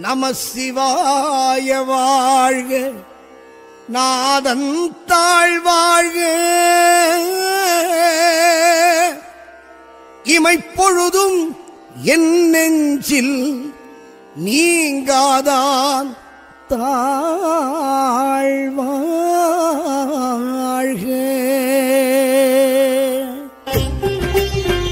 நம சிவாய வாழ்க நாதன் தாழ்வாழ்க இமைப்பொழுதும் என் நெஞ்சில் நீங்காதான் தாழ்வாழ்க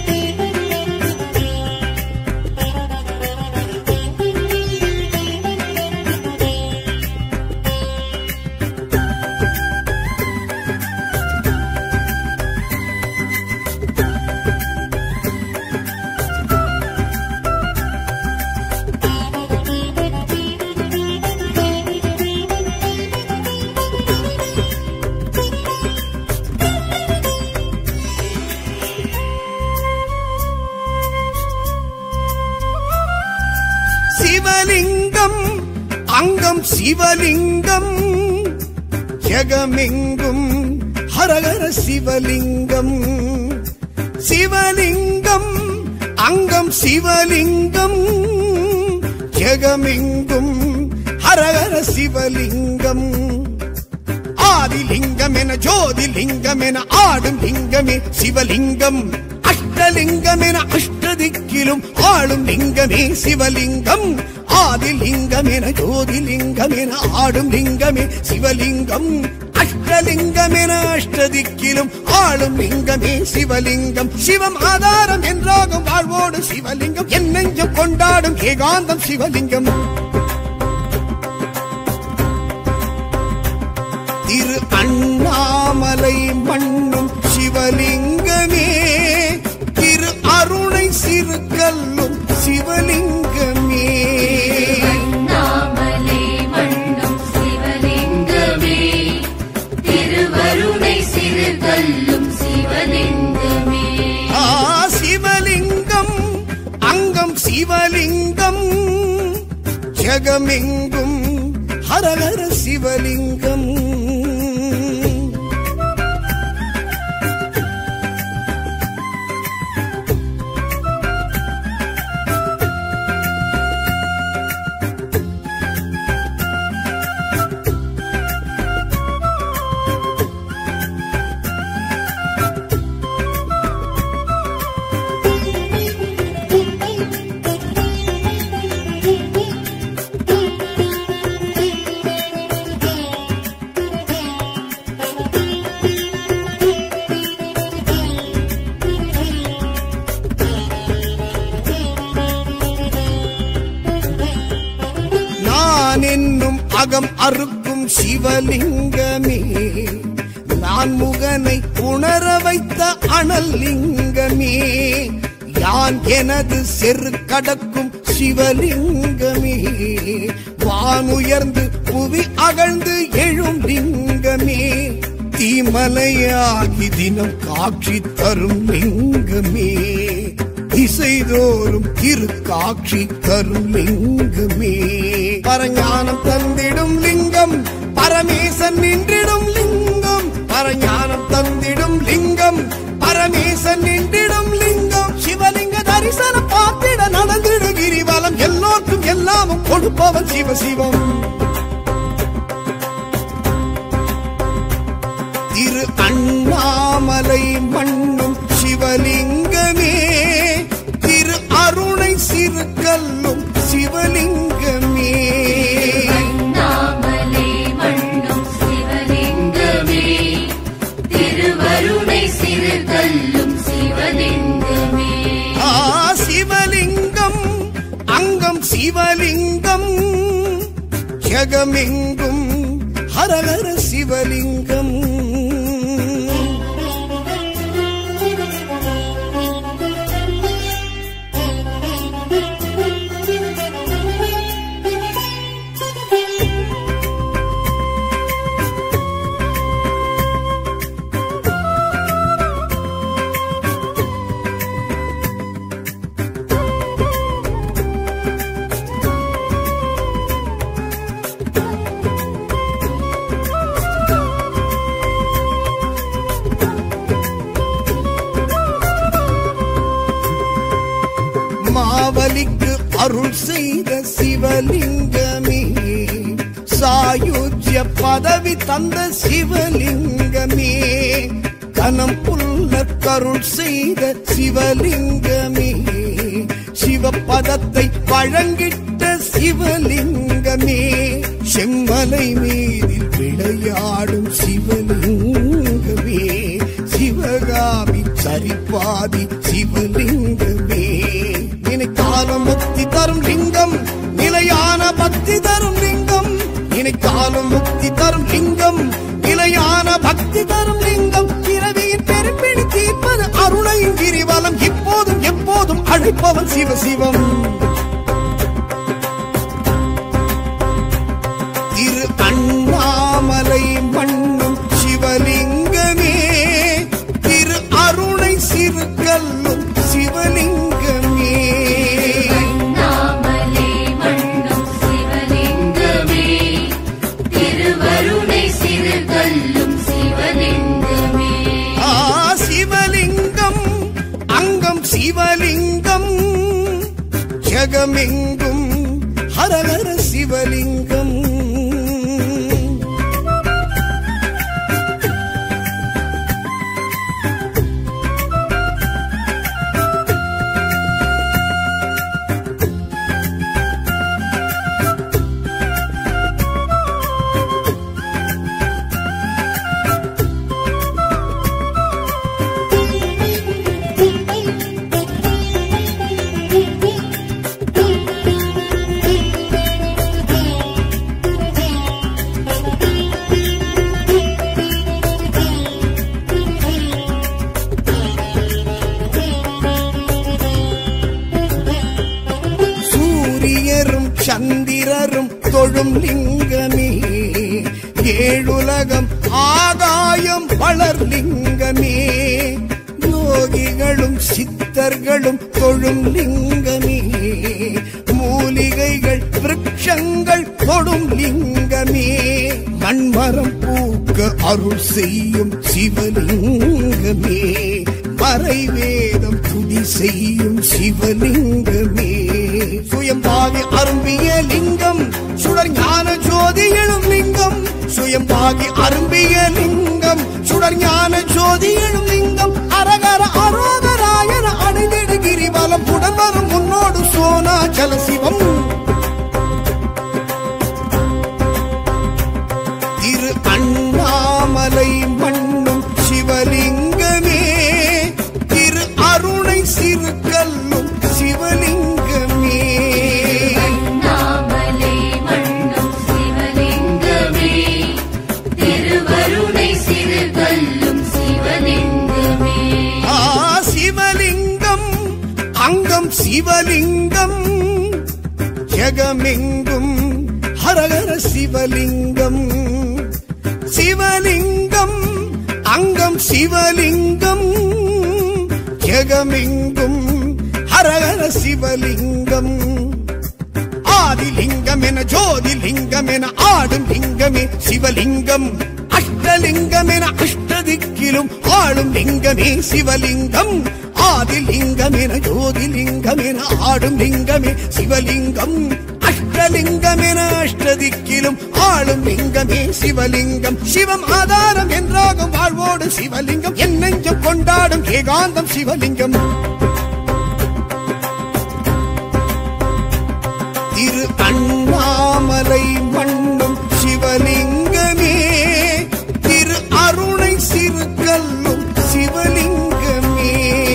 சிவலிங்கம் அங்கம் சிவலிங்கம் ஜெகமெங்கும் ஹரஹர சிவலிங்கம் சிவலிங்கம் அங்கம் சிவலிங்கம் ஜெகமெங்கும் ஹரஹர சிவலிங்கம் ஆதிலிங்கம் என ஜோதிலிங்கம் என ஆடும் லிங்கமே சிவலிங்கம் அஷ்டலிங்கம் என அஷ்டதிக்கிலும் ஆளும் லிங்கமே சிவலிங்கம் ஆதிலிங்கம் என ஜோதிலிங்கம் என ஆடும் லிங்கமே சிவலிங்கம் அஷ்டலிங்கம் என அஷ்டதிக்கிலும் ஆளும் லிங்கமே சிவலிங்கம் சிவம் ஆதாரம் என்றாகும் வாழ்வோடு சிவலிங்கம் என் நெஞ்சம் கொண்டாடும் ஏகாந்தம் சிவலிங்கம் திரு அண்ணாமலை மண்ணும் சிவலிங்கமே திரு அருணை சிறுகல்லும் சிவலிங்கமே அண்ணாமலை மண்ணும் சிவலிங்கமே திருவருணை சிறுகல்லும் சிவலிங்கமே ஆ சிவலிங்கம் அங்கம் சிவலிங்கம் ஜெகமெங்கும் ஹரஹர சிவலிங்கம் நான் என்னும் அகம் அறுக்கும் சிவலிங்கமே நான் முகனை உணர வைத்த அனல் லிங்கமே யான் எனது செரு கடக்கும் சிவலிங்கமே வானுயர்ந்து புவி அகழ்ந்து எழும் லிங்கமே தீமலையாகி தினம் காட்சி தரும் லிங்கமே திசைதோறும் திரு காட்சி தரும் லிங்கமே பரஞானம் தந்திடும் லிங்கம் பரமேசன் நின்றிடும் லிங்கம் பரஞானம் தந்திடும் லிங்கம் பரமேசன் நின்றிடும் லிங்கம் சிவலிங்க தரிசனம் பார்த்திட நடந்திடு கிரிவலம் எல்லோருக்கும் எல்லாமும் கொடுப்பவன் சிவசிவம் திரு அண்ணாமலை மண்ணும் சிவலிங்கமே திரு அருணை சிறுகல்லும் சிவலிங்கமே அண்ணாமலை மண்ணும் சிவலிங்கமே திருவருணை சிறுகல்லும் சிவலிங்கமே ஆ சிவலிங்கம் அங்கம் சிவலிங்கம் ஜெகமெங்கும் ஹரஹர சிவலிங்கம் மாவலிக்கு அருள் செய்த சிவலிங்கமே சாயுஜ்ய பதவி தந்த சிவலிங்கமே கனம் புல்ல கருள் செய்த சிவலிங்கமே சிவபதத்தை வழங்கிட்ட சிவலிங்கமே செம்மலை மீதில் விளையாடும் சிவலிங்கமே சிவகாமி சரிபாதி சிவலிங்கமே நினைக்கால முக்தி தரும் லிங்கம் நிலையான பக்தி தரும் லிங்கம் நினைக்காலும் முக்தி தரும் லிங்கம் நிலையான பக்தி தரும் லிங்கம் பிறவியின் பெருப்பிடி தீர்ப்பது அருணையின் கிரிவலம் இப்போதும் எப்போதும் அழைப்பவன் சிவ சிவம் திரு அண்ணாமலை மண்ணும் சிவலிங்கமே திரு அருணை சிறுகல்லும் சிவலிங்கமே நாமலே மண்ணும் சிவலிங்கமே திருவருணை சிறுகல்லும் சிவலிங்கமே ஆ சிவலிங்கம் அங்கம் சிவலிங்கம் ஜெகமெங்கும் ஹரஹர சிவலிங்கம் சூரியரும் சந்திரரும் தொழும் லிங்கமே ஏழுலகம் ஆகாயம் வளர் லிங்கமே யோகிகளும் சித்தர்களும் தொழும் லிங்கமே மூலிகைகள் விருட்சங்கள் தொடும் லிங்கமே மண்மரம் பூக்க அருள் செய்யும் சிவலிங்கமே மறை வேதம் துதி செய்யும் சிவலிங்கமே சுயம்பாகி அரும்பிய லிங்கம் சுடர் ஞான ஜோதி எழும் லிங்கம் சுயம்பாகி அரும்பிய லிங்கம் சுடர் ஞான ஜோதி எழும் லிங்கம் அரகர அரோகராயன அடைந்திடு கிரிவலம் உடன் வரும் முன்னோடு சோனாச்சல சிவம் திரு அண்ணாமலை மண்ணும் சிவலிங்கமே திரு அருணை சிறுகல்லும் சிவலிங்கமே நாமலே மண்ணும் சிவலிங்கமே திருவருணை சிறுகல்லும் சிவலிங்கமே ஆ சிவலிங்கம் அங்கம் சிவலிங்கம் ஜெகமெங்கும் ஹரஹர சிவலிங்கம் சிவலிங்கம் அங்கம் சிவலிங்கம் ஜெகமெங்கும் ஹரஹர சிவலிங்கம் ஆதிலிங்கம் என ஜோதிலிங்கம் என ஆடும் லிங்கமே சிவலிங்கம் அஷ்டலிங்கம் என அஷ்டதிக்கிலும் ஆளும் லிங்கமே சிவலிங்கம் ஆதிலிங்கம் என ஜோதிலிங்கம் என ஆடும் லிங்கமே சிவலிங்கம் அஷ்டலிங்கம் என அஷ்டதிக்கிலும் ஆளும் லிங்கமே சிவலிங்கம் சிவம் ஆதாரம் என்றாகும் வாழ்வோடு சிவலிங்கம் என் நெஞ்சம் கொண்டாடும் ஏகாந்தம் சிவலிங்கம் திரு அண்ணாமலை மண்ணும் சிவலிங்கமே திரு அருணை சிறுகல்லும் சிவலிங்கமே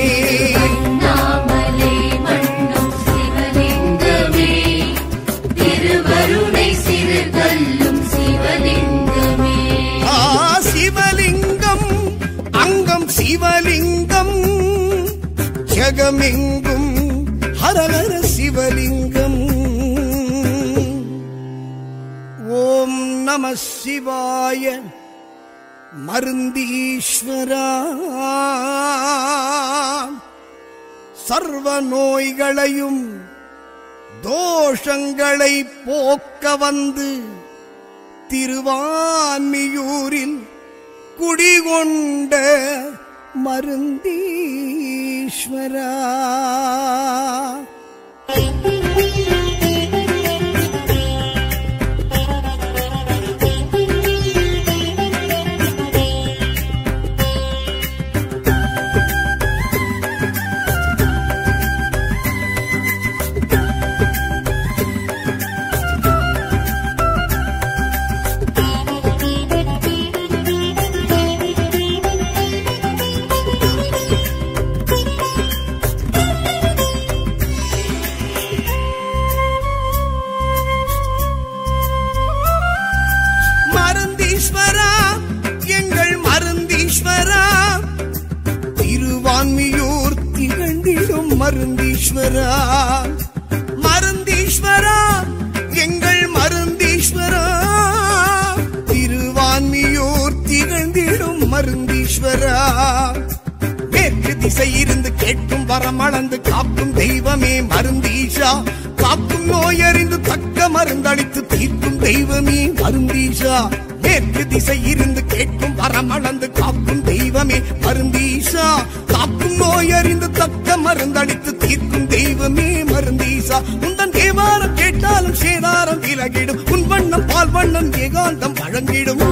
நாமலே மண்ணும் சிவலிங்கமே திருவருணை சிறுகல்லும் சிவலிங்கமே ஆ சிவலிங்கம் அங்கம் சிவலிங்கம் ஜெகமெங்கும் ஹரஹர சிவலிங்கம் ஓம் நம சிவாய மருந்தீஸ்வரா சர்வ நோய்களையும் தோஷங்களை போக்க வந்து திருவான்மியூரில் குடிகொண்ட மருந்தீஸ்வரா திகழ்ந்திடும் மருந்தீஸ்வரா மருந்தீஸ்வரா எங்கள் மருந்தீஸ்வரா திருவான்மியூர் திகழ்ந்திடும் மருந்தீஸ்வரா மேற்கு திசை இருந்து கேட்கும் வரமளந்து காக்கும் தெய்வமே மருந்தீஷா காக்கும் நோயறிந்து தக்க மருந்தளித்து தீர்க்கும் தெய்வமே மருந்தீஷா மேற்கு திசை இருந்து கேட்கும் வரமளந்து காக்கும் தெய்வமே மருந்தீஷா காக்கும் நோயறிந்து தக்க மருந்தளித்து தீர்க்கும் தெய்வமே மருந்தீசா உந்தன் தேவாரம் கேட்டாலும் சேதாரம் விலகிடும் உன் வண்ணம் பால் வண்ணம் ஏகாந்தம் வழங்கிடும்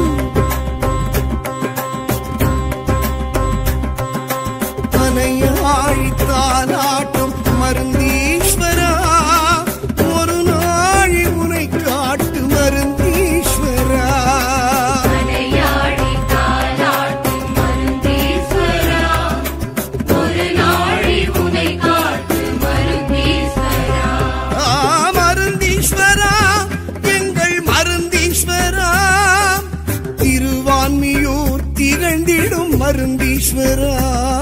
மனையாழித்தாலாட்டும் மருந்தீஸ்வரா ஒரு நாழி உனை காட்டு மருந்தீஸ்வரா மலையாடி தாலாட்டும் மருந்தீஸ்வரா ஒரு நாழி உனை காட்டு மருந்தீஸ்வரா ஆ, மருந்தீஸ்வரா எங்கள் மருந்தீஸ்வரா திருவான்மியூர் திகழ்ந்திடும் மருந்தீஸ்வரா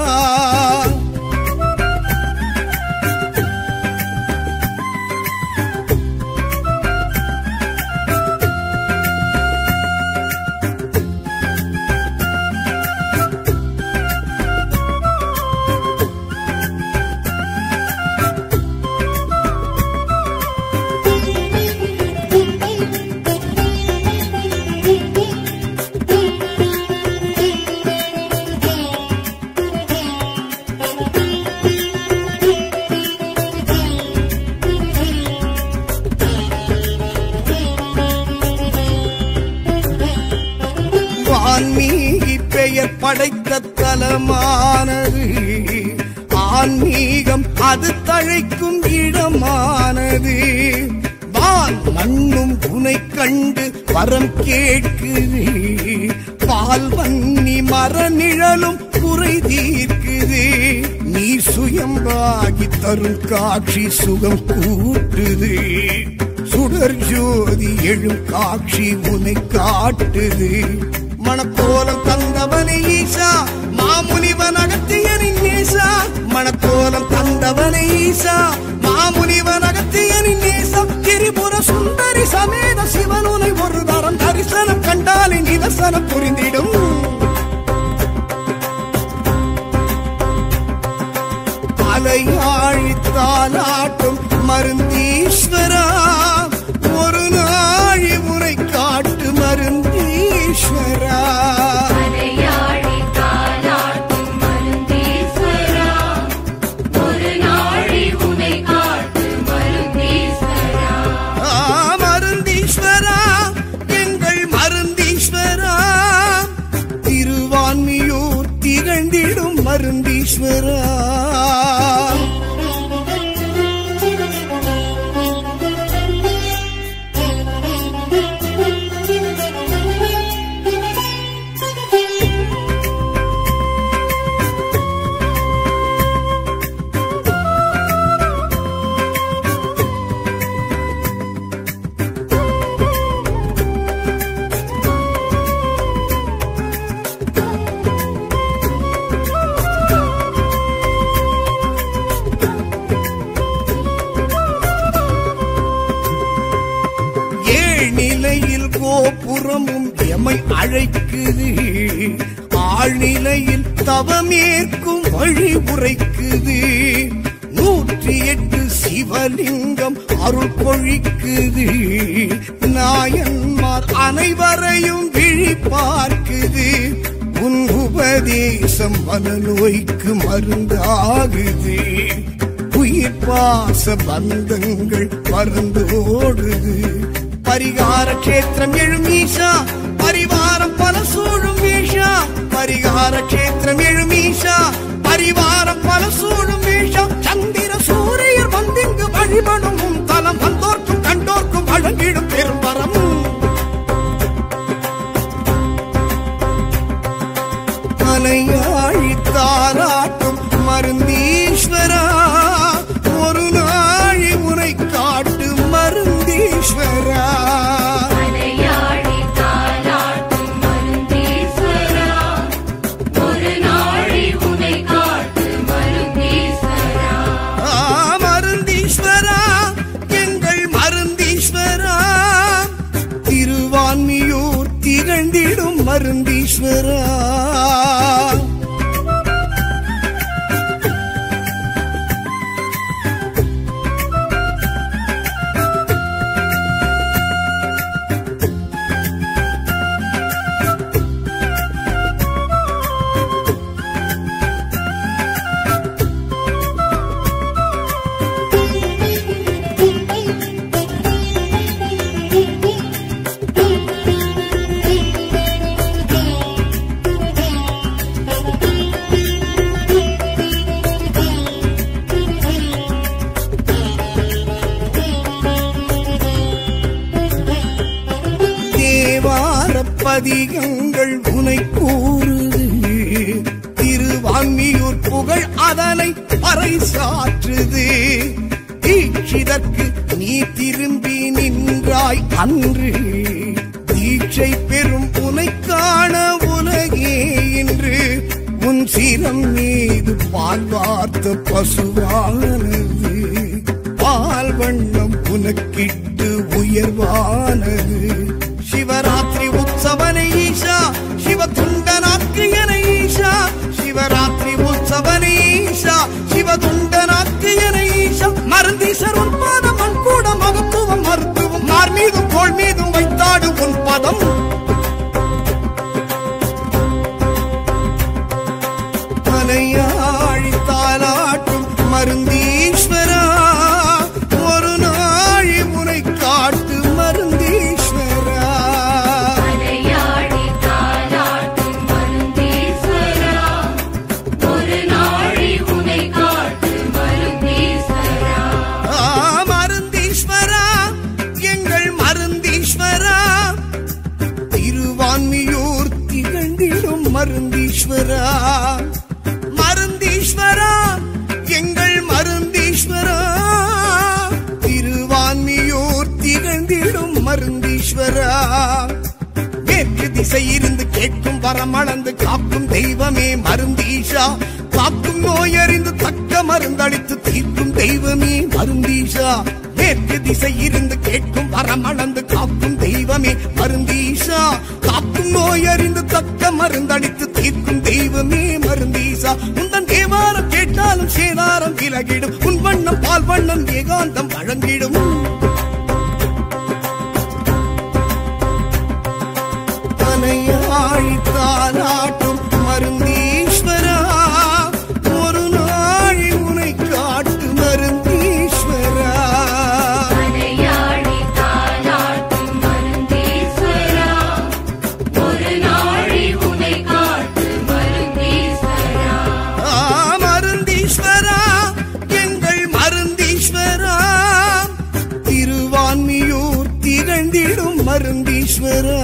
வான்மீகி பெயர் படைத்த தலமானது ஆன்மீகம் அது தழைக்கும் இடமானது வான் மண்ணும் உனை கண்டு வரம் கேட்குது பால் வன்னி மர நிழலும் குறை தீர்க்குது நீ சுயம்பாகி தரும் காட்சி சுகம் கூட்டுது சுடர் ஜோதி எழும் காட்சி உனை காட்டுது மணக்கோலம் தந்தவனே ஈசா மாமுனிவன் அகத்தியனின் நேசா மணக்கோலம் தந்தவனே ஈசா மாமுனிவன் அகத்தியனின் நேசா திரிபுர சுந்தரி சமேத சிவன் உனை ஒரு தரம் தரிசனம் கண்டாலே நிதர்சனம் புரிந்திடும் அலையாழித்தாலாட்டும் மருந்தீஸ்வரா ஒரு நாழி உரை காட்டு மருந்தீஸ்வரா மலையாடி தாலாட்டும் மருந்தீஸ்வரா ஒரு நாழி உனை காட்டு மருந்தீஸ்வரா ஆ, மருந்தீஸ்வரா எங்கள் மருந்தீஸ்வரா திருவான்மியூர் திகழ்ந்திடும் மருந்தீஸ்வரா ஏழ்நிலையில் கோபுரமும் எமை அழைக்குது ஆழ்நிலையில் தவமேற்கும் வழி உரைக்குது நூற்றி எட்டு சிவலிங்கம் அருள் பொழிக்குது நாயன்மார் அனைவரையும் விழி பார்க்குது உன் உபதேசம் மனநோய்க்கு மருந்தாகுது உயிர் பாச பந்தங்கள் பறந்தோடுது பரிகார கஷேத்திரம் எழும் ஈஷா பரிவாரம் பல சூழும் ஈஷா பரிகார கஷேத்திரம் எழும் ஈஷா பரிவாரம் பல சூழும் ஈஷா சந்திர சூரியர் வந்திங்கு வழிபடும் உன் தலம் வந்தோர்க்கும் கண்டோர்க்கும் வழங்கிடும் பெரும்பரம் மலையாழி தாராட்டும் மருந்தீஸ்வரா ஒரு நாழி உனை காட்டு மருந்தீஸ்வரா மலையாடி தாலாட்டும் மருந்தீஸ்வரா ஒரு நாழி உனை காட்டு மருந்தீஸ்வரா மருந்தீஸ்வரா தேவார பதிகங்கள் உனை கூறுது திருவான்மியூர் புகழ் அதனை பறைசாற்றுது தீட்சிதற்கு நீ திரும்பி நின்றாய் அன்று தீட்சை பெறும் உனை காண உலகே இன்று உன் சிரம் மீது பால் வார்த்த பசுவானது பால் வண்ணம் உனக்கிட்டு உயர்வானது சிவராத்திரி உற்சவனை ஈஷா சிவ துண்டனாக்கு என ஈஷா சிவராத்திரி உற்சவனை ஈஷா சிவ துண்டனாக்கு என ஈஷா மருந்தீசர் உன் பாதம் மண் கூட மகத்துவம் மருத்துவம் மார் மீதும் தோள் மீதும் வைத்தாடு உன் பதம் மலையாழி தாலாட்டும் மருந்தீஸ்வரா ஒரு நாழி முனை காட்டு மருந்தீஸ்வரா மலையாடி தாலாட்டும் மருந்தீஸ்வரா ஒரு நாழி உனை காட்டு மருந்தீஸ்வரா ஆ, மருந்தீஸ்வரா எங்கள் மருந்தீஸ்வரா திருவான்மியூர் திகழ்ந்திடும் மருந்தீஸ்வரா மருந்தீஸ்வரா எங்கள் மருந்தீஸ்வரா திருவான்மியூர் திகழ்ந்திடும் மருந்தீஸ்வரா மேற்கு திசை இருந்து கேட்கும் வரமளந்து காக்கும் தெய்வமே மருந்தீஷா காக்கும் நோயறிந்து தக்க மருந்தளித்து தீர்க்கும் தெய்வமே மருந்தீஷா மேற்கு திசை இருந்து கேட்கும் வரமளந்து காக்கும் தெய்வமே மருந்தீஷா காக்கும் நோயறிந்து தக்க மருந்தளித்து தீர்க்கும் தெய்வமே மருந்தீஷா உந்தன் தேவாரம் கேட்டாலும் சேதாரம் விலகிடும் உன் வண்ணம் பால் வண்ணம் ஏகாந்தம் வழங்கிடும் தனையாழி தாலாட்டும் மருந்தீஸ்வரா ஒரு நாழி உனை காட்டு மருந்தீஸ்வரா மலையாடி தாலாட்டும் மருந்தீஸ்வரா ஒரு நாழி உனை காட்டு மருந்தீஸ்வரா ஆ, மருந்தீஸ்வரா எங்கள் மருந்தீஸ்வரா திருவான்மியூர் திகழ்ந்திடும் மருந்தீஸ்வரா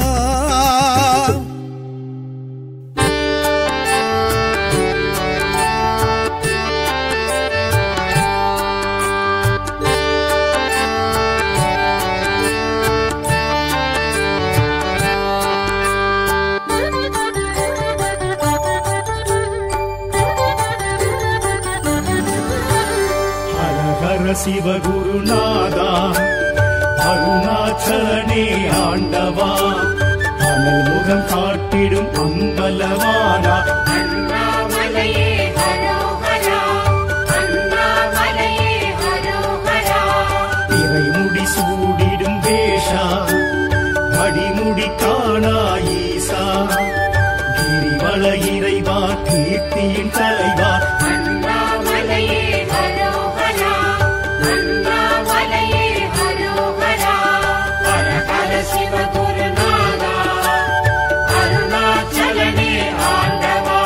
ஹர ஹர சிவகுருநாதா அருணாச்சலனே ஆண்டவா அனல் முகம் காட்டிடும் அம்பலவானா அண்ணாமலையே ஹரோஹரா அண்ணாமலையே ஹரோஹரா இறைமுடி சூடிடும் வேஷா அடிமுடி காணா ஈசா கிரிவல இறைவா கீர்த்தியின் தலைவா அண்ணாமலையே ஹரோஹரா அண்ணாமலையே ஹரோஹரா ஹர ஹர சிவகுருநாதா அருணாச்சலனே ஆண்டவா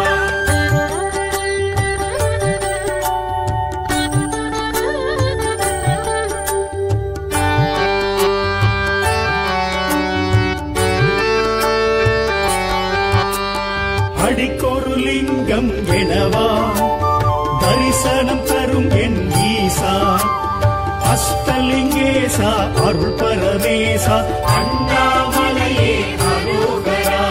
அடிக்கொரு லிங்கம் எனவா தரிசனம் தரும் என் ஈசா அஷ்டலிங்கேசா அருள் பரமேசா அண்ணாமலையே அரோகரா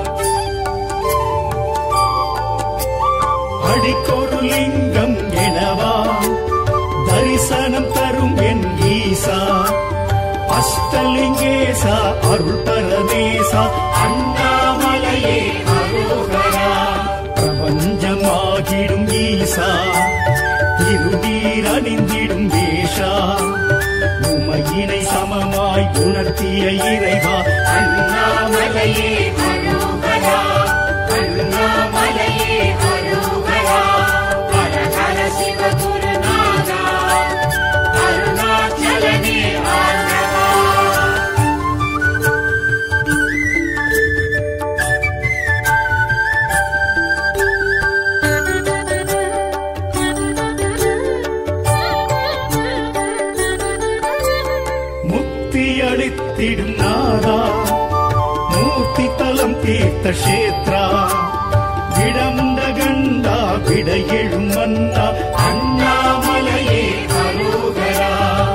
அடிக்கொரு லிங்கம் எனவா தரிசனம் தரும் என் ஈசா அஷ்டலிங்கேசா அருள் பரமேசா அண்ணாமலை மலையே அரோகரா பிரபஞ்சமாகிடும் ஈசா திருநீர் அணிந்திடும் வேஷா உமையினை சமமாய் உணர்த்திய இறைவா அண்ணாமலையே அரோகரா அண்ணாமலையே அரோகரா ஹர ஹர சிவ குருநாதா அருணாச்சலனே ஆண்டவா முக்தி அளித்திடும் நாதா மூர்த்தி தலம் தீர்த்த கஷேத்ரா விடமுண்ட கண்டா விட எழும் மன்னா அண்ணாமலையே அரோகரா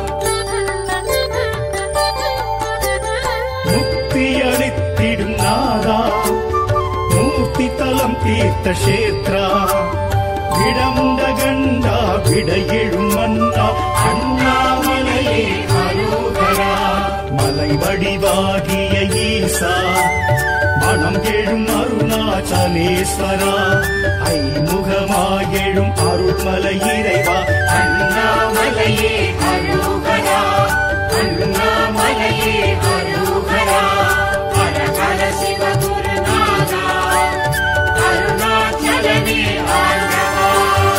முக்தி அளித்திடும் நாதா மூர்த்தி தலம் தீர்த்த கஷேத்ரா விடமுண்ட கண்டா விட எழும் மன்னா அண்ணாமலையே அரோகரா மலை வடிவாகிய ஈசா மனம் எழும் அருணாச்சலேஸ்வரா ஐமுகமாயெழும் அருள்மலை இறைவா அண்ணாமலையே அரோகரா அண்ணாமலையே அரோகரா ஹர ஹர சிவ குருநாதா அருணாச்சலனே ஆண்டவா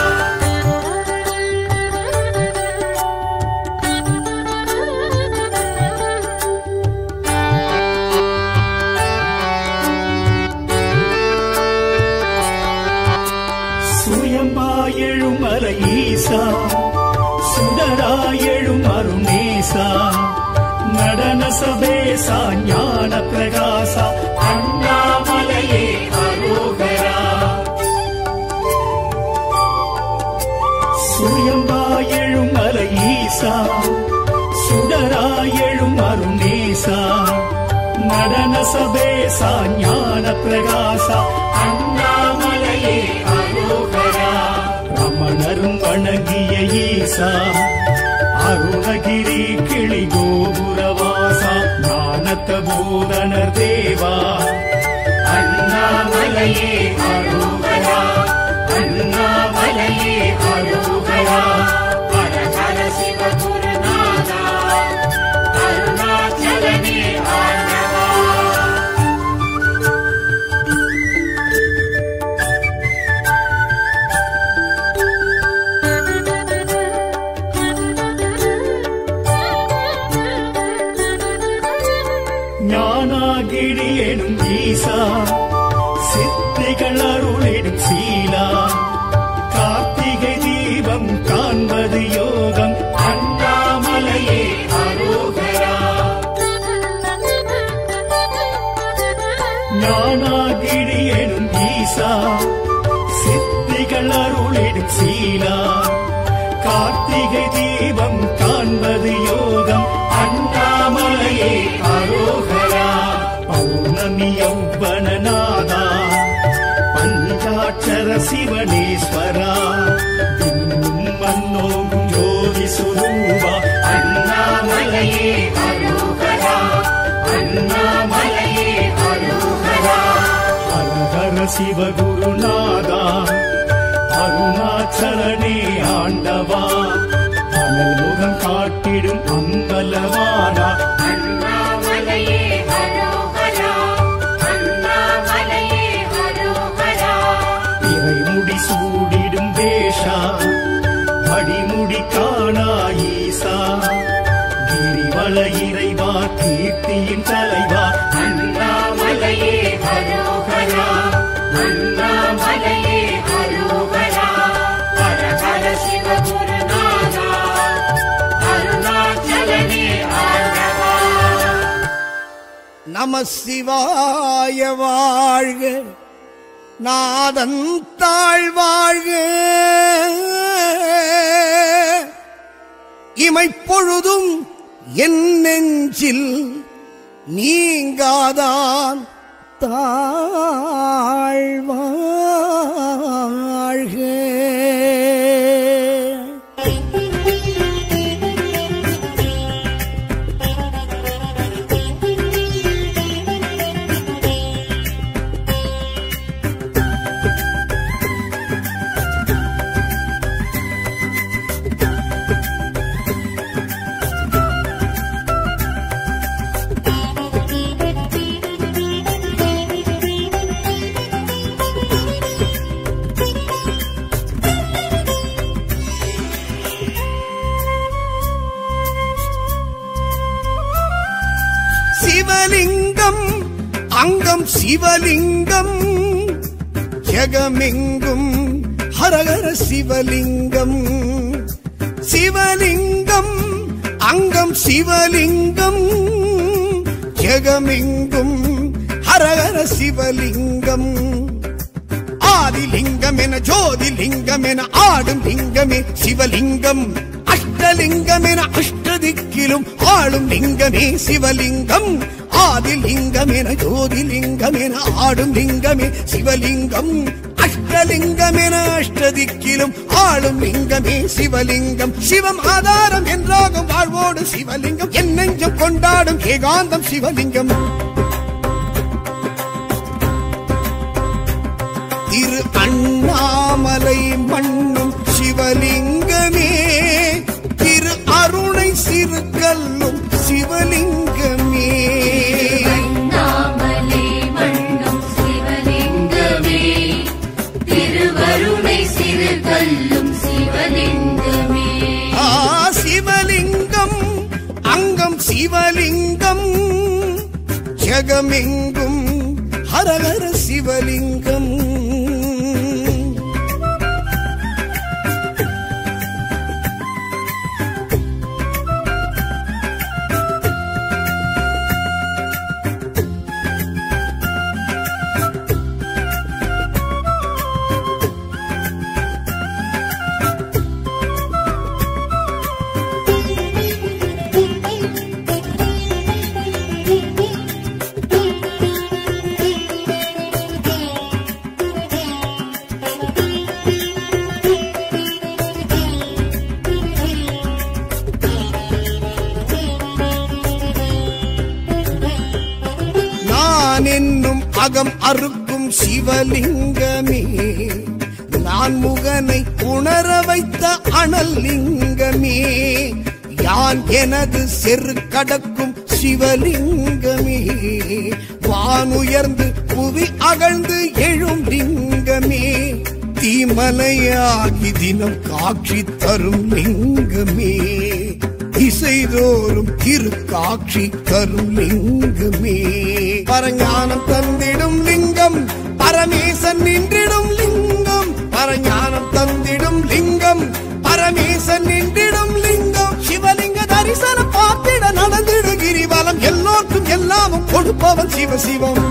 சுயம்பாயெழும் மலை ஈசா சுடராயெழும் அருணேசா நடன சபேசா ஞான பிரகாசா அண்ணாமலையே அரோகரா சுயம்பாயெழும் மலை ஈசா சுடராயெழும் அருணேசா நடன சபேசா ஞான பிரகாசா அண்ணாமலையே அரோகரா ரமணரும் வணங்கிய ஈசா அருணகிரி கிளி கோபுரவாசா ஞானத்த பூதனர் தேவா அண்ணாமலையே அரோகரா அண்ணாமலையே அரோகரா ஹர ஹர சிவ குருநாதா அருணாச்சலனே ஆண்டவா ஞானாகிரி எனும் ஈசா சித்திகள் அருளிடும் சீலா கார்த்திகை தீபம் காண்பது யோகம் அண்ணாமலையே அரோகரா ஞானாகிரி எனும் ஈசா சித்திகள் அருளிடும் சீலா கார்த்திகை தீபம் காண்பது யோகம் அண்ணாமலையே அரோகரா பௌர்ணமி யௌவனநாதா பஞ்சாட்சர சிவனேஸ்வரா இன்னும் மன்னோகும் ஜோதி சுரூபா அண்ணாமலையே அரோகரா அண்ணாமலையே அரோகரா ஹரஹர சிவகுருநாதா அருணாச்சலனே ஆண்டவா அனல் முகம் காட்டிடும் அம்பலவானா அண்ணாமலையே அரோகரா அண்ணாமலையே அரோகரா இறைமுடி சூடிடும் வேஷா அடிமுடி காணா ஈசா கிரிவல இறைவா கீர்த்தியின் தலைவா அண்ணாமலையே அரோகரா அண்ணாமலையே அரோகரா ஹர ஹர சிவ குருநாதா அருணாச்சலனே ஆண்டவா நம சிவாய வாழ்க நாதன் தாழ்வாழ்க இமைப்பொழுதும் என் நெஞ்சில் நீங்காதான் தாழ்வாழ்க சிவலிங்கம் அங்கம் சிவலிங்கம் ஜெகமெங்கும் ஹரஹர சிவலிங்கம் சிவலிங்கம் அங்கம் சிவலிங்கம் ஜெகமெங்கும் ஹரஹர சிவலிங்கம் ஆதிலிங்கம் என ஜோதிலிங்கம் என ஆடும் லிங்கமே சிவலிங்கம் அஷ்டலிங்கம் என அஷ்டதிக்கிலும் ஆளும் லிங்கமே சிவலிங்கம் ஆதிலிங்கம் என ஜோதிலிங்கம் என ஆடும் லிங்கமே சிவலிங்கம் அஷ்டலிங்கம் என அஷ்டதிக்கிலும் ஆளும் லிங்கமே சிவலிங்கம் சிவம் ஆதாரம் என்றாகும் வாழ்வோடு சிவலிங்கம் என் நெஞ்சம் கொண்டாடும் ஏகாந்தம் சிவலிங்கம் திரு அண்ணாமலை மண்ணும் சிவலிங்கமே திரு அருணை சிறு கல்லும் சிவலிங்கமே அண்ணாமலே மண்ணும் சிவலிங்கமே திருவருணை சிறு கல்லும் சிவலிங்கமே ஆ சிவலிங்கம் அங்கம் சிவலிங்கம் ஜெகமெங்கும் ஹரஹர சிவலிங்கம் நான் என்னும் அகம் அறுக்கும் சிவலிங்கமே நான் முகனை உணர வைத்த அனல் லிங்கமே யான் எனது செரு கடக்கும் சிவலிங்கமே வானுயர்ந்து புவி அகழ்ந்து எழும் லிங்கமே தீமலையாகி தினம் காட்சி தரும் லிங்கமே திசைதோறும் திருக்காட்சி தரும் லிங்கமே பரஞானம் தந்திடும் லிங்கம் பரமேசன் நின்றிடும் லிங்கம் பரஞானம் தந்திடும் லிங்கம் பரமேசன் நின்றிடும் லிங்கம் சிவலிங்க தரிசனம் பார்த்திட நடந்திடு கிரிவலம் எல்லோருக்கும் எல்லாமும் கொடுப்பவன் சிவசிவம்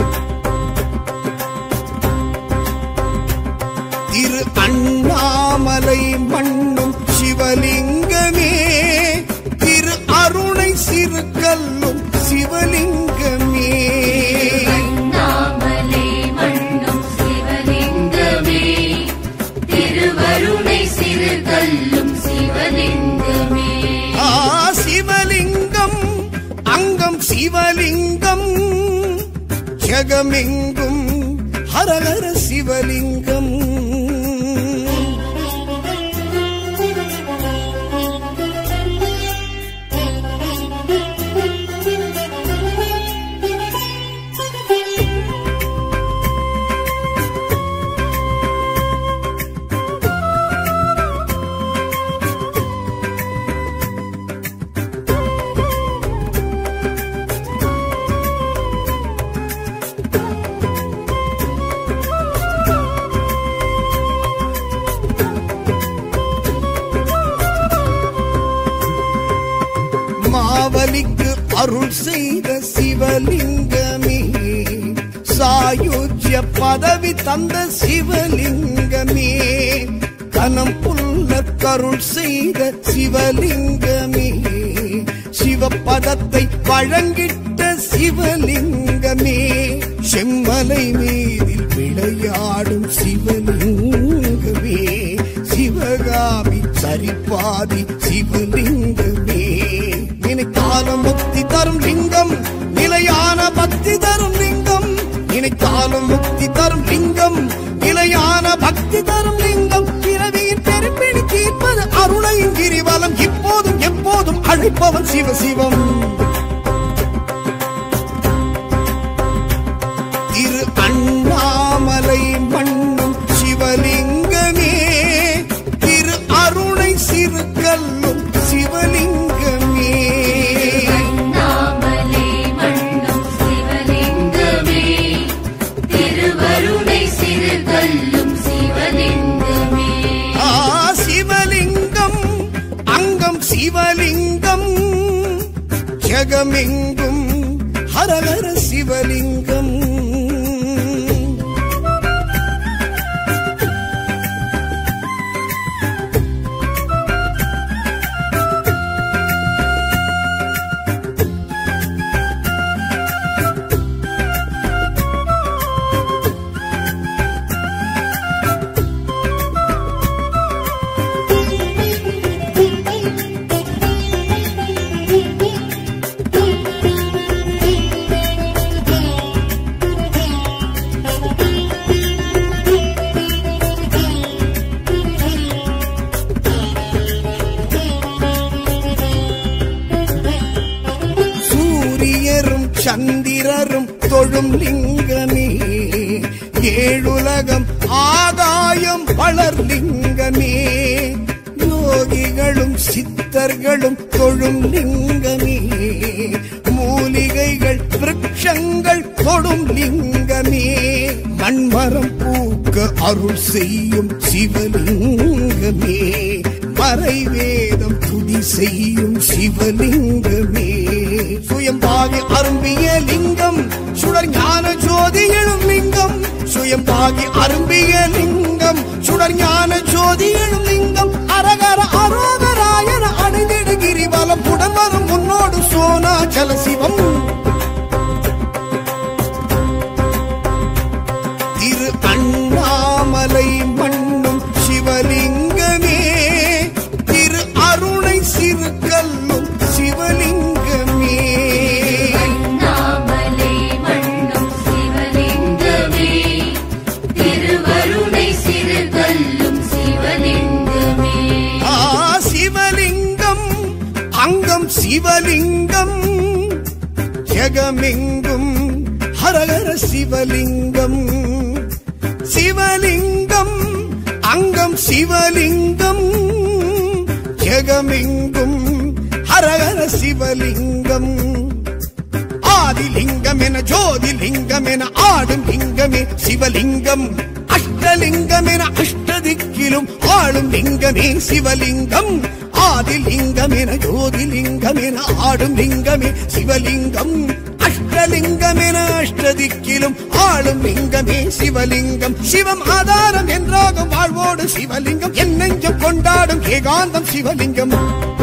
திரு அண்ணாமலை மண்ணும் சிவலிங்கமே திரு அருணை சிறு கல்லும் சிவலிங்கமே அண்ணாமலே மண்ணும் சிவலிங்கமே திருவருணை சிறு கல்லும் சிவலிங்கமே ஆ சிவலிங்கம் அங்கம் சிவலிங்கம் ஜெகமெங்கும் ஹரஹர சிவலிங்கம் மாவலிக்கு அருள் செய்த சிவலிங்கமே சாயுஜ்ய பதவி தந்த சிவலிங்கமே கனம் புல்ல கருள் செய்த சிவலிங்கமே சிவபதத்தை வழங்கிட்ட சிவலிங்கமே செம்மலை மீதில் விளையாடும் சிவலிங்கமே சிவகாமி சரிபாதி சிவலிங்கமே நினைத்தாலும் முக்தி தரும் லிங்கம் நிலையான பக்தி தரும் லிங்கம் நினைத்தாலும் முக்தி தரும் லிங்கம் நிலையான பக்தி தரும் லிங்கம் பிறவியின் பெருப்பிடி தீர்ப்பது அருணையின் கிரிவலம் இப்போதும் எப்போதும் அழைப்பவன் சிவசிவம் திரு அண்ணாமலை மண்ணும் சிவலிங்கமே திரு அருணை சிறு கல்லும் சிவலிங்கமே அண்ணாமலே மண்ணும் ஜெகமெங்கும் ஹரஹர சிவலிங்கம் சூரியரும் சந்திரரும் தொழும் லிங்கமே ஏழுலகம் ஆகாயம் வளர் லிங்கமே யோகிகளும் சித்தர்களும் தொழும் லிங்கமே மூலிகைகள் விருட்சங்கள் தொடும் லிங்கமே மண்மரம் பூக்க அருள் செய்யும் சிவலிங்கமே மறைவேதம் துதி செய்யும் சிவலிங்கமே சுயம்பாகி அரும்பிய லிங்கம் சுடர் ஞான ஜோதி எழும் லிங்கம் சுயம்பாகி அரும்பிய லிங்கம் சுடர் ஞான ஜோதி எழும் லிங்கம் அரகர அரோகராயன அணிந்திடு கிரிவலம் புடன் வரும் முன்னோடு சோனாச்சல சிவம் திரு அண்ணாமலை மண்ணும் சிவலிங்கமே திரு அருணை சிறு கல்லும் சிவலிங்கமே அண்ணாமலை மண்ணும் சிவலிங்கமே திருவருணை சிறுகல்லும் சிவலிங்கமே ஆ சிவலிங்கம் அங்கம் சிவலிங்கம் ஜெகமெங்கும் ஹரஹர சிவலிங்கம் சிவலிங்கம் அங்கம் சிவலிங்கம் ஜெகமெங்கும் ஹரஹர சிவலிங்கம் ஆதிலிங்கம் என ஜோதிலிங்கம் என ஆடும் லிங்கமே சிவலிங்கம் அஷ்டலிங்கம் என அஷ்டதிக்கிலும் ஆளும் லிங்கமே சிவலிங்கம் ஆதிலிங்கம் என ஜோதிலிங்கம் என ஆடும் லிங்கமே சிவலிங்கம் அஷ்டலிங்கம் என அஷ்டதிக்கிலும் ஆளும் லிங்கமே சிவலிங்கம் சிவம் ஆதாரம் என்றாகும் வாழ்வோடு சிவலிங்கம் என் நெஞ்சம் கொண்டாடும் ஏகாந்தம் சிவலிங்கம்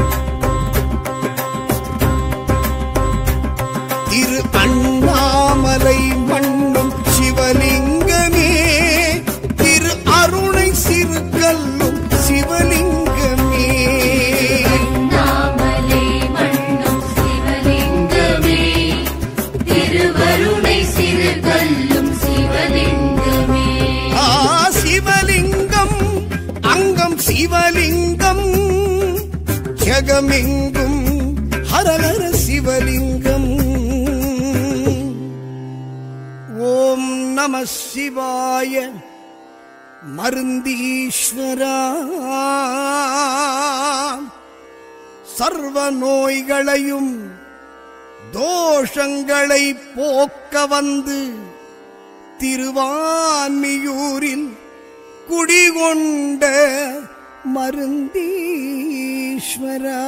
திரு அண்ணாமலை மண்ணும் சிவலிங்கமே திரு அருணை சிறு கல்லும் சிவலிங்கமே அண்ணாமலை மண்ணும் சிவலிங்கமே திருவருணை சிறுகல்லும் சிவலிங்கமே ஆ சிவலிங்கம் அங்கம் சிவலிங்கம் ஜெகமெங்கும் ஹரஹர சிவலிங்கம் ஓம் நம சிவாய மருந்தீஸ்வரா சர்வ நோய்களையும் தோஷங்களை போக்க வந்து திருவான்மியூரில் குடிகொண்ட மருந்தீஸ்வரா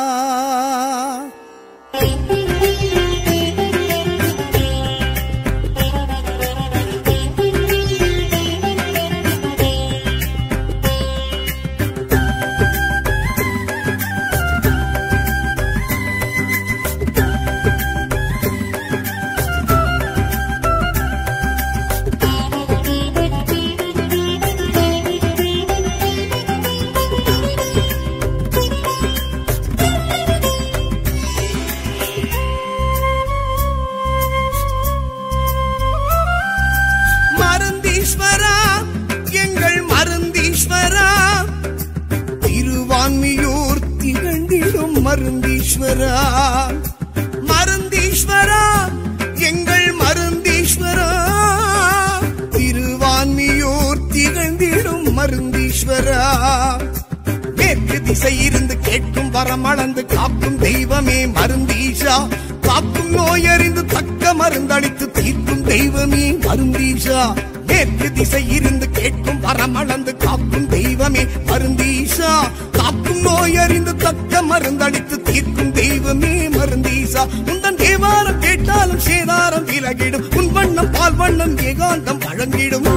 மருந்தீஸ்வரா எங்கள் மருந்தீஸ்வரா திருவான்மியூர் திகழ்ந்திடும் மருந்தீஸ்வரா மருந்தீஸ்வரா எங்கள் மருந்தீஸ்வரா திருவான்மியூர் திகழ்ந்திடும் மருந்தீஸ்வரா மேற்கு திசை இருந்து கேட்கும் வரம் அளந்து காக்கும் தெய்வமே மருந்தீஷா காக்கும் நோயறிந்து தக்க மருந்தளித்து தீர்க்கும் தெய்வமே மருந்தீஷா மேற்கு திசை இருந்து கேட்கும் வரம் அளந்து காக்கும் தெய்வமே மருந்தீஷா காக்கும் நோய் அறிந்து தக்க மருந்தளித்து தீர்க்கும் தெய்வமே மருந்தீசா உந்தன் தேவாரம் கேட்டாலும் சேதாரம் விலகிடும் உன் வண்ணம் பால் வண்ணம் ஏகாந்தம் வழங்கிடும்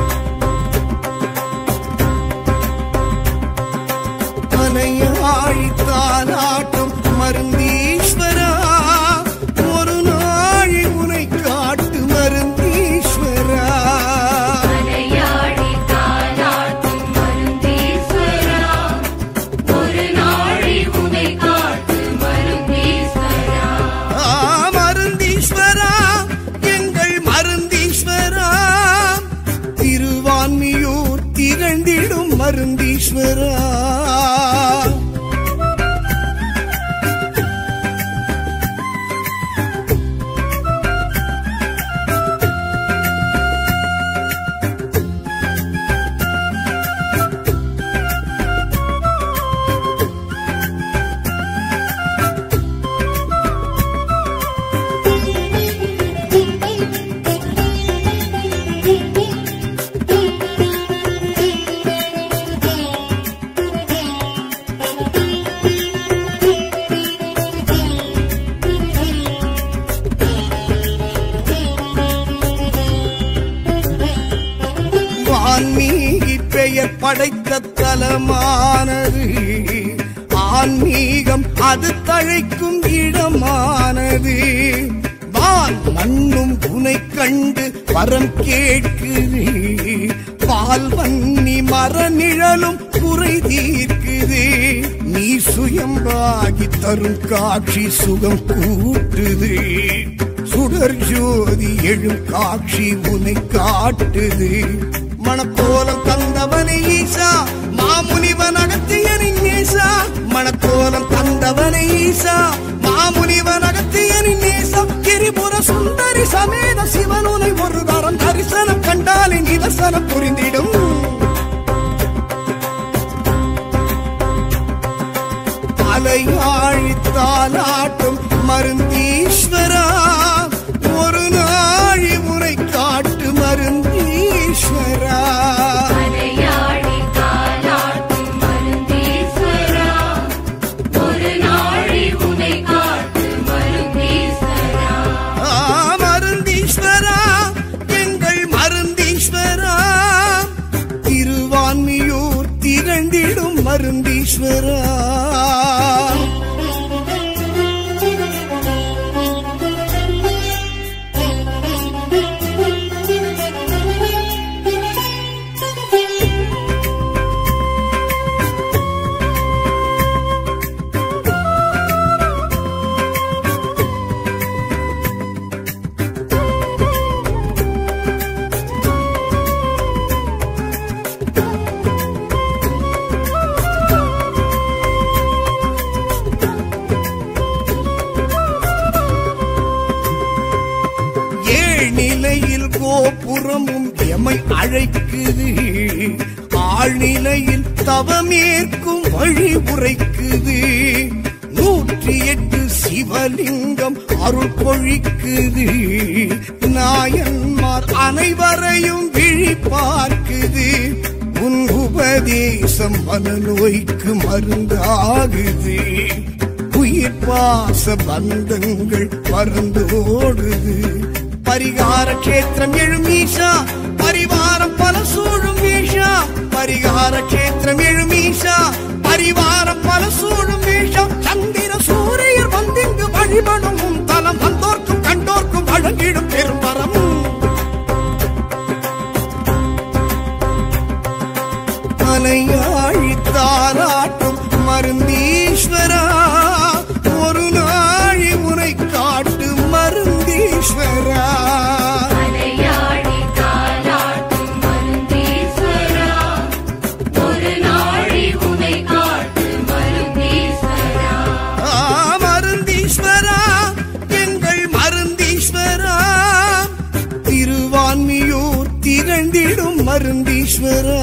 மனையாழித்தாலாட்டும் மருந்தீஸ்வரா ஒரு நாழி உனை காட்டு மருந்தீஸ்வரா மலையாடி தாலாட்டும் மருந்தீஸ்வரா ஒரு நாளை உனை காட்டு மருந்தீஸ்வரா ஆ, மருந்தீஸ்வரா எங்கள் மருந்தீஸ்வரா திருவான்மியூர் திகழ்ந்திடும் மருந்தீஸ்வரா வான்மீகி பெயர் படைத்த தலமானது ஆன்மீகம் அது தழைக்கும் இடமானது வான் மண்ணும் உனை கண்டு வரம் கேட்குது பால் வன்னி மர நிழலும் குறை தீர்க்குது நீ சுயம்பாகி தரும் காட்சி சுகம் கூட்டுது சுடர் ஜோதி எழும் காட்சி உனை காட்டுது மணக்கோலம் தந்தவனை ஈசா மாமுனிவன் அகத்தியனின் நேசா மணக்கோலம் தந்தவனை ஈசா மாமுனிவன் அகத்தியனின் நேசா கிரிபுர சுந்தரி சமேத சிவனுனை ஒரு தரம் தரிசனம் கண்டாலே நிதர்சனம் புரிந்திடும் அலையாழித்தாலாட்டும் மருந்தீஸ்வரா ஒரு நாழி முறை காட்டு மருந்தீஸ்வரா மலையாடி தாலாட்டும் மருந்தீஸ்வரா ஒரு நாளை உனை காட்டு மருந்தீஸ்வரா ஆ, மருந்தீஸ்வரா எங்கள் மருந்தீஸ்வரா திருவான்மியூர் திகழ்ந்திடும் மருந்தீஸ்வரா ஏழ்நிலையில் கோபுரமும் எமை அழைக்குது ஆழ்நிலையில் தவமேற்கும் வழி உரைக்குது நூற்றி எட்டு சிவலிங்கம் அருள் பொழிக்குது நாயன்மார் அனைவரையும் விழி பார்க்குது உன் உபதேசம் மனநோய்க்கு மருந்தாகுது உயிர் பாச பந்தங்கள் பறந்தோடுது பரிகார கஷேத்திரம் எழும் ஈஷா பரிவாரம் பல சூழும் ஈஷா பரிகார கஷேத்திரம் எழும் ஈஷா பரிவாரம் பல சூழும் ஈஷா சந்திர சூரியர் வந்திங்கு வழிபடும் உன் தலம் வந்தோர்க்கும் கண்டோர்க்கும் வழங்கிடும் பெரும்பரம் மலையாழித்தாராட்டும் மருந்தீஸ்வரா ஒரு நாழி உனை காட்டு மருந்தீஸ்வரா மலையாடி தாலாட்டும் மருந்தீஸ்வரா ஒரு நாளை உனை காட்டு மருந்தீஸ்வரா ஆ, மருந்தீஸ்வரா எங்கள் மருந்தீஸ்வரா திருவான்மியூர் திகழ்ந்திடும் மருந்தீஸ்வரா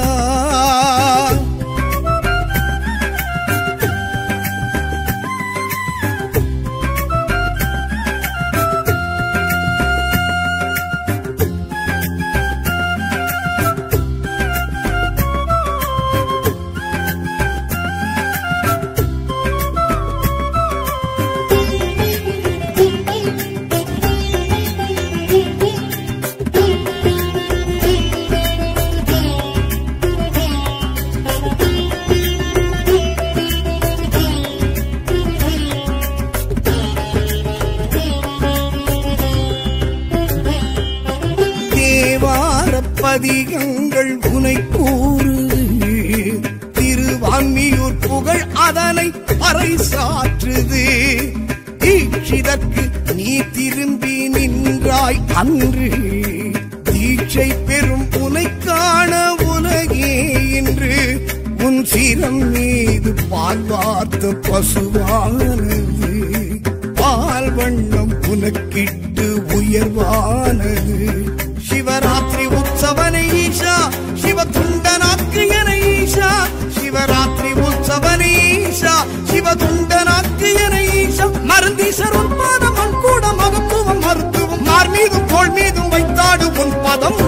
பதிகங்கள் உனை கூறுது திருவான்மியூர் புகழ் அதனை பறைசாற்றுது தீட்சிதற்கு நீ திரும்பி நின்றாய் அன்று தீட்சை பெறும் உனை காண உலகே இன்று உன் சிரம் மீது பால் வார்த்த பசுவானது பால் வண்ணம் உனக்கிட்டு உயர்வானது சிவராத்திரி உற்சவனை ஈஷா சிவ துண்டனாக்கு என ஈஷா சிவராத்திரி உற்சவனை ஈஷா சிவ துண்டனாக்கு என ஈஷா மருந்தீசர் உன் பாதம் உன் கூட மகத்துவம் மருத்துவம் மார் மீதும் தோள் மீதும் வைத்தாடு உன் பதம்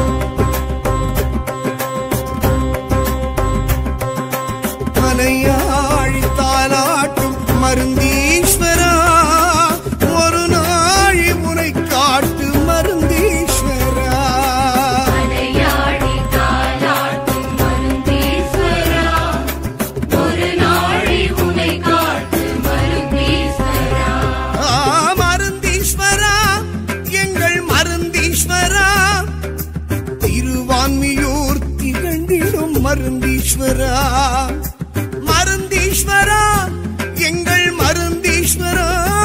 மலையாழி தாலாட்டும் மருந்தீஸ்வரா ஒரு நாழி முனை காட்டு மருந்தீஸ்வரா மலையாடி தாலாட்டும் மருந்தீஸ்வரா ஒரு நாழி உனை காட்டு மருந்தீஸ்வரா ஆ, மருந்தீஸ்வரா எங்கள் மருந்தீஸ்வரா திருவான்மியூர் திகழ்ந்திடும் மருந்தீஸ்வரா மருந்தீஸ்வரா எங்கள் மருந்தீஸ்வரா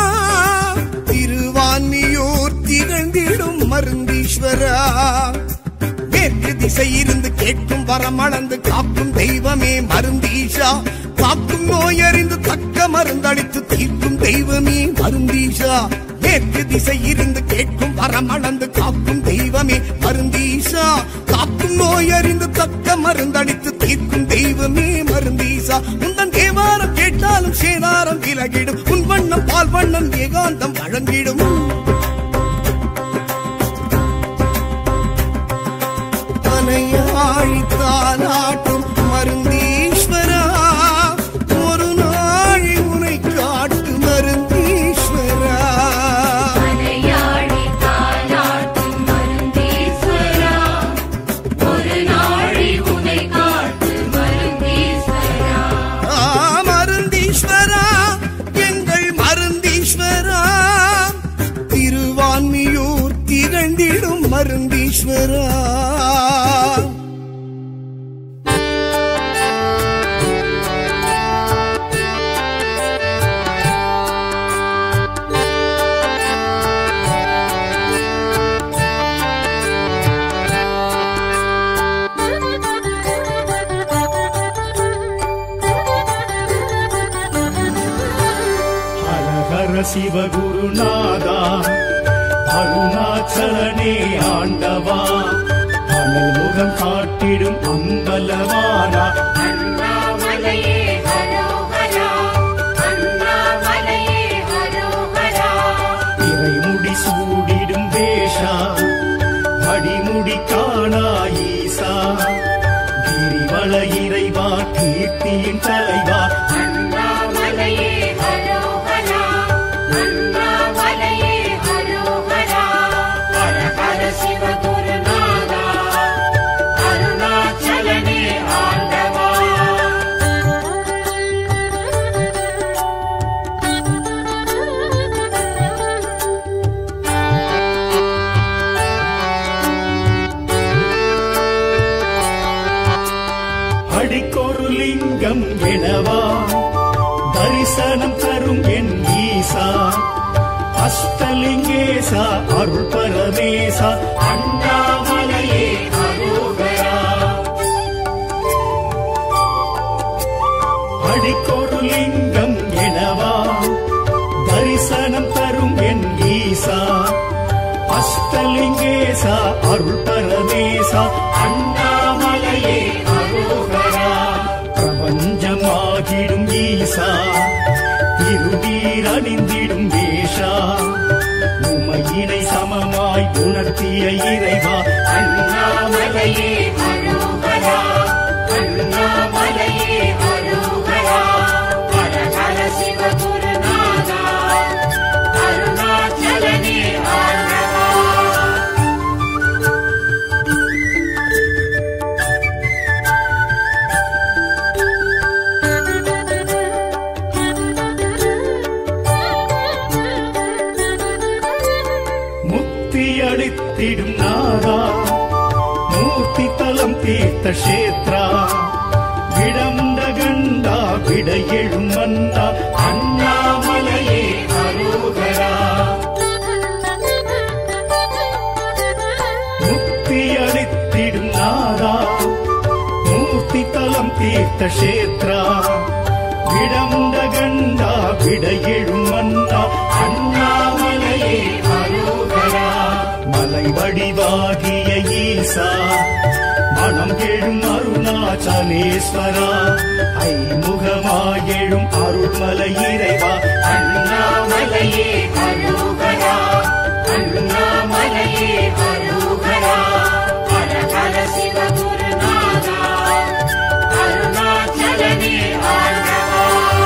திருவான்மியூர் திகழ்ந்திடும் மருந்தீஸ்வரா மேற்கு திசை இருந்து கேட்கும் வரமளந்து காக்கும் தெய்வமே மருந்தீஷா காக்கும் நோயறிந்து தக்க மருந்தளித்து தீர்க்கும் தெய்வமே மருந்தீஷா மேற்கு திசை இருந்து கேட்கும் வரமளந்து காக்கும் தெய்வமே மருந்தீஷா காக்கும் நோயறிந்து தக்க மருந்தளித்து தீர்க்கும் தெய்வமே மருந்தீசா உந்தன் தேவாரம் கேட்டாலும் சேதாரம் விலகிடும் உன் வண்ணம் பால் வண்ணம் ஏகாந்தம் வழங்கிடும் மலையாழி தாலாட்டும் மருந்தீஸ்வரா ஒரு நாழி உனை காட்டு மருந்தீஸ்வரா மலையாடி தாலாட்டும் மருந்தீஸ்வரா ஒரு நாழி உனை காட்டு மருந்தீஸ்வரா ஆ, மருந்தீஸ்வரா எங்கள் மருந்தீஸ்வரா திருவான்மியூர் திகழ்ந்திடும் மருந்தீஸ்வரா ஹர ஹர சிவகுருநாதா அருணாச்சலனே ஆண்டவா அனல் முகம் காட்டிடும் அம்பலவானா அண்ணாமலையே ஹரோஹரா அண்ணாமலையே ஹரோஹரா இறைமுடி சூடிடும் வேஷா அடிமுடி காணா ஈசா கிரிவல இறைவா கீர்த்தியின் தலைவா அண்ணாமலையே ஹரோஹரா அண்ணாமலையே ஹரோஹரா ஹர ஹர சிவகுருநாதா அருணாச்சலனே ஆண்டவா அடிக்கொரு லிங்கம் எனவா தரிசனம் தரும் என் ஈசா அஷ்டலிங்கேசா அருள் பரமேசா அண்ணாமலையே அரோகரா அடிக்கொரு லிங்கம் எனவா தரிசனம் தரும் என் ஈசா அஷ்டலிங்கேசா அருள் பரமேசா அண்ணாமலையே அரோகரா பிரபஞ்சமாகிடும் ஈசா திருநீர் அணிந்திடும் வேஷா உமையினை சமமாய் உணர்த்திய இறைவா அண்ணாமலையே ஹரோஹரா அண்ணாமலையே ஹரோஹரா ஹர ஹர சிவகுருநாதா அருணாச்சலனே ஆண்டவா முக்தி அளித்திடும் நாதா மூர்த்தி தலம் தீர்த்த கஷேத்ரா விடமுண்ட கண்டா விட எழும் மன்னா அண்ணாமலையே அருகரா முக்தி அளித்திடும் நாதா மூர்த்தி தலம் தீர்த்த கஷேத்ரா விடமுண்ட கண்டா விட எழும் மன்னா அண்ணாமலையே அருகரா மலை வடிவாகிய ஈசா மனம் எழும் அருணாச்சலேஸ்வரா ஐமுகமாயெழும் அருள்மலை இறைவா அண்ணாமலையே அருகரா அண்ணாமலையே அருகரா ஹர ஹர சிவ குருநாதா அருணாச்சலனே ஆண்டவா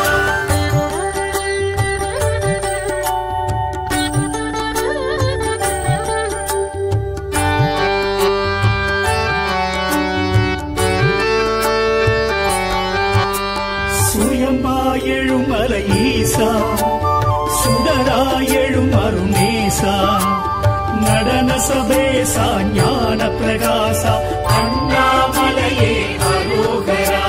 சுயம்பாயெழும் மலை ஈசா சுடராயெழும் அருணேசா நடன சபேசா ஞான பிரகாசா அண்ணாமலையே அரோகரா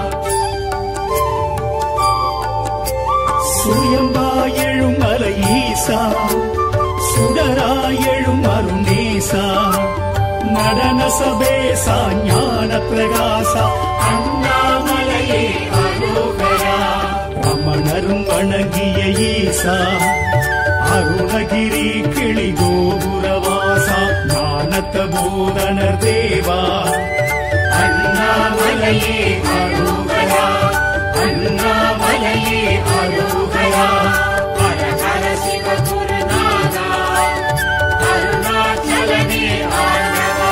சுயம்பாயெழும் மலை ஈசா சுடராயெழும் அருணேசா நடன சபேசா ஞான பிரகாசா அண்ணாமலையே அரோகரா ரமணரும் வணங்கிய ஈசா அருணகிரி கிளி கோபுரவாசா ஞானத்த போதனர் தேவா அண்ணாமலையே அருகரா அண்ணாமலையே அருகரா ஹர ஹர சிவ குருநாதா அருணாச்சலனே ஆண்டவா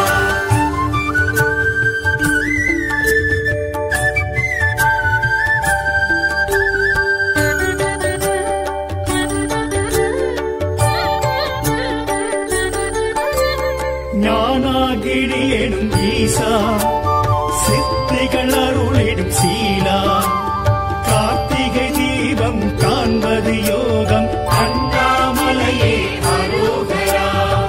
ஞானாகிரி எனும் ஈசா சித்திகள் அருளிடும் சீலா கார்த்திகை தீபம் காண்பது யோகம் அண்ணாமலையே அரோகரா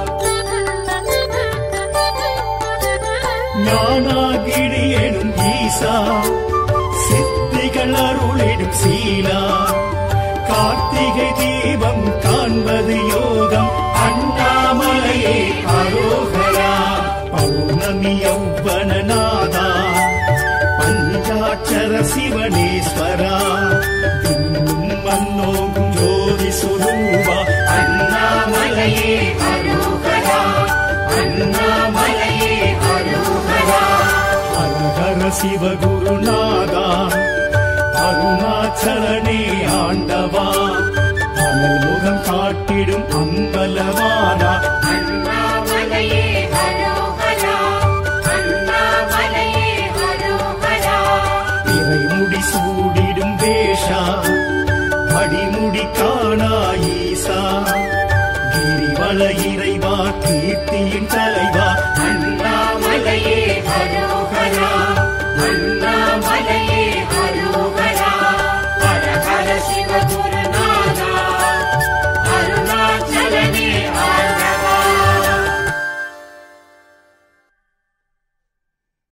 ஞானாகிரி எனும் ஈசா சித்திகள் அருளிடும் சீலா கார்த்திகை தீபம் காண்பது யோகம் அண்ணாமலையே அரோகரா பௌர்ணமி யௌவனநாதா பஞ்சாட்சர சிவனேஸ்வரா இன்னும் மன்னோங்கும் ஜோதி சுரூபா அண்ணாமலையே அருகரா அண்ணாமலையே அருகரா ஹரஹர சிவகுருநாதா அருணாச்சலனே ஆண்டவா அனல் முகம் காட்டிடும் அம்பலவானா அண்ணாமலையே அருகரா அண்ணாமலையே அருகரா இறைமுடி சூடிடும் வேஷா அடிமுடி காணா ஈசா கிரிவல இறைவா கீர்த்தியின் தலைவா